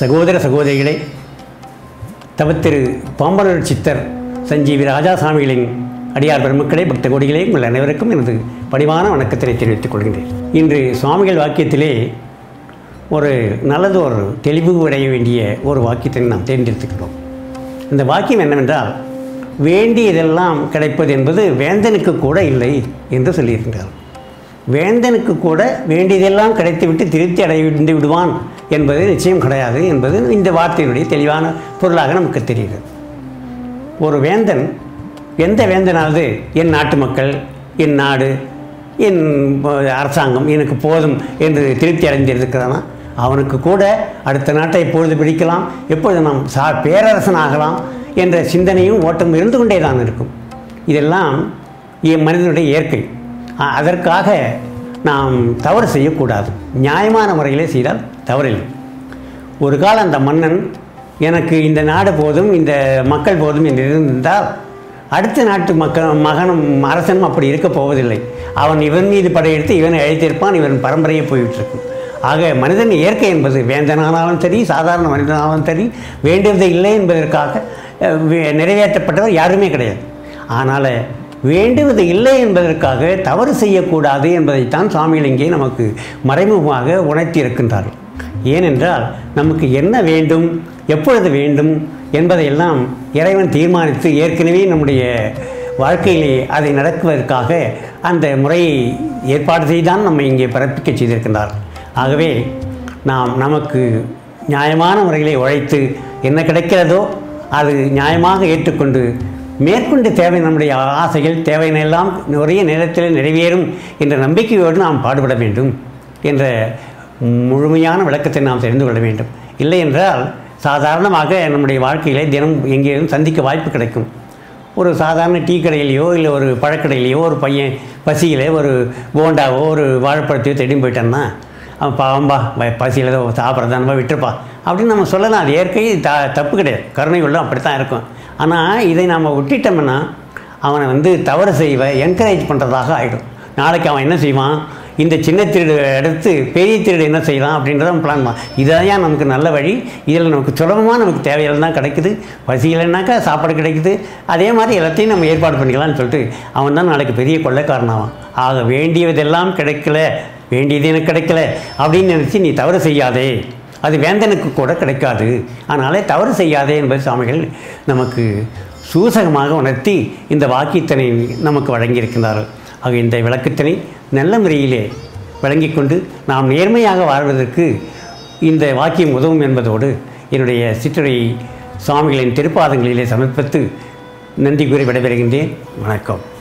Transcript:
சகோதர சகோதரிகளே தவத்திரு பாம்பனர் சித்தர் சஞ்சீவி ராஜாசாமிகளின் அடியார் பெருமக்களே பக்த கோடிகளே உங்கள் அனைவருக்கும் எனது பணிவான வணக்கத்தினை தெரிவித்துக் கொள்கின்றேன் இன்று சுவாமிகள் வாக்கியத்திலே ஒரு நல்லது ஒரு தெளிவு அடைய வேண்டிய ஒரு வாக்கியத்தை நாம் தேர்ந்தெடுத்துக்கிறோம் இந்த வாக்கியம் என்னவென்றால் வேண்டியதெல்லாம் கிடைப்பது என்பது வேந்தனுக்கு கூட இல்லை என்று சொல்லியிருக்கிறார் வேந்தனுக்கு கூட வேண்டியதெல்லாம் கிடைத்துவிட்டு திருப்தி அடைந்து விடுவான் என்பது நிச்சயம் கிடையாது என்பது இந்த வார்த்தையினுடைய தெளிவான பொருளாக நமக்கு தெரிகிறது ஒரு வேந்தன் எந்த வேந்தனாவது என் நாட்டு மக்கள் என் நாடு என் அரசாங்கம் எனக்கு போதும் என்று திருப்தி அடைந்திருக்கிறானா அவனுக்கு கூட அடுத்த நாட்டை எப்பொழுது பிடிக்கலாம் எப்பொழுது நாம் சா பேரரசன் ஆகலாம் என்ற சிந்தனையும் ஓட்டம் இருந்து கொண்டே தான் இருக்கும் இதெல்லாம் என் மனிதனுடைய இயற்கை அ- அதற்காக நாம் தவறு செய்யக்கூடாது நியாயமான முறையிலே செய்தால் தவறில்லை ஒரு காலம் அந்த மன்னன் எனக்கு இந்த நாடு போதும் இந்த மக்கள் போதும் என்று இருந்திருந்தால் அடுத்த நாட்டு மக்கள் மகனும் அரசனும் அப்படி இருக்க போவதில்லை அவன் இவன் மீது படையெடுத்து இவனை அழைத்திருப்பான் இவன் பரம்பரையே போய்விட்டிருக்கும் ஆக மனிதன் இயற்கை என்பது வேந்தனானாலும் சரி சாதாரண மனிதனானாலும் சரி வேண்டியது இல்லை என்பதற்காக அஹ், வே- நிறைவேற்றப்பட்டவர் யாருமே கிடையாது ஆனால் வேண்டுவது இல்லை என்பதற்காக தவறு செய்யக்கூடாது என்பதைத்தான் சுவாமிகள் இங்கே நமக்கு மறைமுகமாக உணர்த்தி இருக்கின்றார்கள் ஏனென்றால் நமக்கு என்ன வேண்டும் எப்பொழுது வேண்டும் என்பதையெல்லாம் இறைவன் தீர்மானித்து ஏற்கனவே நம்முடைய வாழ்க்கையிலே அதை நடக்குவதற்காக அந்த முறையை ஏற்பாடு செய்தான் நம்ம இங்கே பிறப்பிக்க செய்திருக்கின்றார் ஆகவே நாம் நமக்கு நியாயமான முறையிலே உழைத்து என்ன கிடைக்கிறதோ அது நியாயமாக ஏற்றுக்கொண்டு மேற்கொண்டு தேவை நம்முடைய ஆசைகள் தேவையெல்லாம் நிறைய நேரத்தில் நிறைவேறும் என்ற நம்பிக்கையோடு நாம் பாடுபட வேண்டும் என்ற முழுமையான விளக்கத்தை நாம் தெரிந்து கொள்ள வேண்டும் இல்லை என்றால் சாதாரணமாக நம்முடைய வாழ்க்கையிலே தினம் எங்கேயும் சந்திக்க வாய்ப்பு கிடைக்கும் ஒரு சாதாரண டீ கடையிலையோ இல்லை ஒரு பழக்கடையிலையோ ஒரு பையன் பசியில் ஒரு போண்டாவோ ஒரு வாழைப்பழத்தையோ தேடி போயிட்டான்னா அவன் பாவம்பா பசியில் ஏதோ சாப்பிட்றதானப்பா விட்டுருப்பா அப்படின்னு நம்ம சொல்லலாம் அது இயற்கை த தப்பு கிடையாது கருணை உள்ள அப்படித்தான் இருக்கும் ஆனால் இதை நாம் விட்டுட்டோம்னா அவனை வந்து தவறு செய்வ என்கரேஜ் பண்ணுறதாக ஆகிடும் நாளைக்கு அவன் என்ன செய்வான் இந்த சின்ன திருடு எடுத்து பெரிய திருடு என்ன செய்யலாம் அப்படின்றத பிளான் பண்ண இதான் நமக்கு நல்ல வழி இதில் நமக்கு சுலபமாக நமக்கு தேவையெல்லாம் தான் கிடைக்குது பசி இல்லைன்னாக்கா சாப்பாடு கிடைக்குது அதே மாதிரி எல்லாத்தையும் நம்ம ஏற்பாடு பண்ணிக்கலாம்னு சொல்லிட்டு அவன் தான் நாளைக்கு பெரிய கொள்ளைக்காரனாவான் ஆக வேண்டியதெல்லாம் கிடைக்கல வேண்டியது எனக்கு கிடைக்கல அப்படின்னு நினச்சி நீ தவறு செய்யாதே அது வேந்தனுக்கு கூட கிடைக்காது அதனாலே தவறு செய்யாதே என்பது சாமிகள் நமக்கு சூசகமாக உணர்த்தி இந்த வாக்கியத்தினை நமக்கு வழங்கியிருக்கிறார்கள் ஆக இந்த விளக்கத்தினை நல்ல முறையிலே வழங்கிக் கொண்டு நாம் நேர்மையாக வாழ்வதற்கு இந்த வாக்கியம் உதவும் என்பதோடு என்னுடைய சிற்றுரையை சுவாமிகளின் திருப்பாதங்களிலே சமர்ப்பித்து நன்றி கூறி விடைபெறுகின்றேன் வணக்கம்